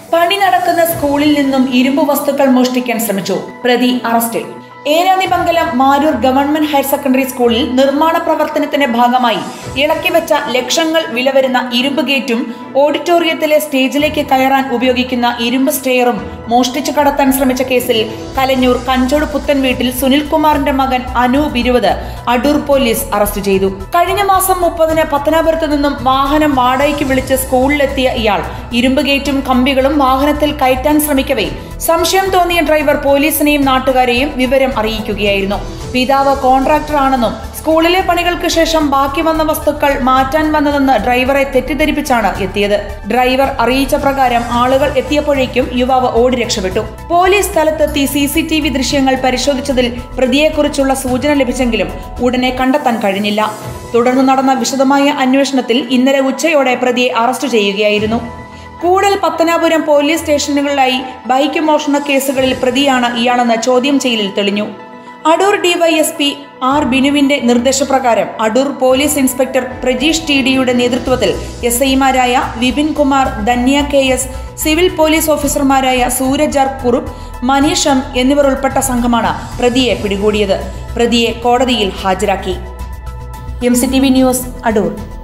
പണി നടക്കുന്ന സ്കൂളിൽ നിന്നും ഇരുമ്പ് വസ്തുക്കൾ മോഷ്ടിക്കാൻ ശ്രമിച്ചു പ്രതി അറസ്റ്റിൽ Enadimangalam Maroor government higher secondary സ്കൂളിൽ നിർമ്മാണ പ്രവർത്തനത്തിന്റെ ഭാഗമായി ഇളക്കി വെച്ച ലക്ഷങ്ങൾ വില വരുന്ന ഇരുമ്പ് ഗേറ്റും ഓഡിറ്റോറിയത്തിലെ സ്റ്റേജിലേക്ക് കയറാൻ ഉപയോഗിക്കുന്ന ഇരുമ്പ് സ്റ്റെയറും മോഷ്ടിച്ചു കടത്താൻ ശ്രമിച്ച കേസിൽ കലഞ്ഞൂർ കഞ്ചോട് പുത്തൻ വീട്ടിൽ സുനിൽകുമാറിന്റെ മകൻ അനൂപ് ഇരുപത് അടൂർ പോലീസ് അറസ്റ്റ് ചെയ്തു കഴിഞ്ഞ മാസം മുപ്പതിന് പത്തനാപുരത്ത് നിന്നും വാഹനം വാടകയ്ക്ക് വിളിച്ച് സ്കൂളിലെത്തിയ ഇയാൾ ഇരുമ്പ് ഗേറ്റും കമ്പികളും വാഹനത്തിൽ കയറ്റാൻ ശ്രമിക്കവേ സംശയം തോന്നിയ ഡ്രൈവർ പോലീസിനെയും നാട്ടുകാരെയും വിവരം അറിയിക്കുകയായിരുന്നു പിതാവ് കോൺട്രാക്ടർ ആണെന്നും സ്കൂളിലെ പണികൾക്ക് ശേഷം ബാക്കി വന്ന വസ്തുക്കൾ മാറ്റാൻ വന്നതെന്ന് ഡ്രൈവറെ തെറ്റിദ്ധരിപ്പിച്ചാണ് എത്തിയത് ഡ്രൈവർ അറിയിച്ച പ്രകാരം ആളുകൾ എത്തിയപ്പോഴേക്കും യുവാവ് ഓടി രക്ഷപ്പെട്ടു പോലീസ് സ്ഥലത്തെത്തി സി സി ടി വി ദൃശ്യങ്ങൾ പരിശോധിച്ചതിൽ പ്രതിയെക്കുറിച്ചുള്ള സൂചന ലഭിച്ചെങ്കിലും ഉടനെ കണ്ടെത്താൻ കഴിഞ്ഞില്ല തുടർന്ന് നടന്ന വിശദമായ അന്വേഷണത്തിൽ ഇന്നലെ ഉച്ചയോടെ പ്രതിയെ അറസ്റ്റ് ചെയ്യുകയായിരുന്നു കൂടൽ പത്തനാപുരം പോലീസ് സ്റ്റേഷനുകളിലായി ബൈക്ക് മോഷണ കേസുകളിൽ പ്രതിയാണ് ഇയാളെന്ന് ചോദ്യം ചെയ്യലിൽ തെളിഞ്ഞു അടൂർ ഡിവൈഎസ്പി ആർ ബിനുവിന്റെ നിർദ്ദേശപ്രകാരം Adoor police inspector Prajeesh T ഡിയുടെ നേതൃത്വത്തിൽ എസ് ഐമാരായ Vipin Kumar Dhanya K S civil police ഓഫീസർമാരായ സൂരജ് ആർ കുറുപ്പ് മനീഷ് എം എന്നിവർ ഉൾപ്പെട്ട സംഘമാണ് പ്രതിയെ പിടികൂടിയത് പ്രതിയെ കോടതിയിൽ ഹാജരാക്കി M C T V news Adoor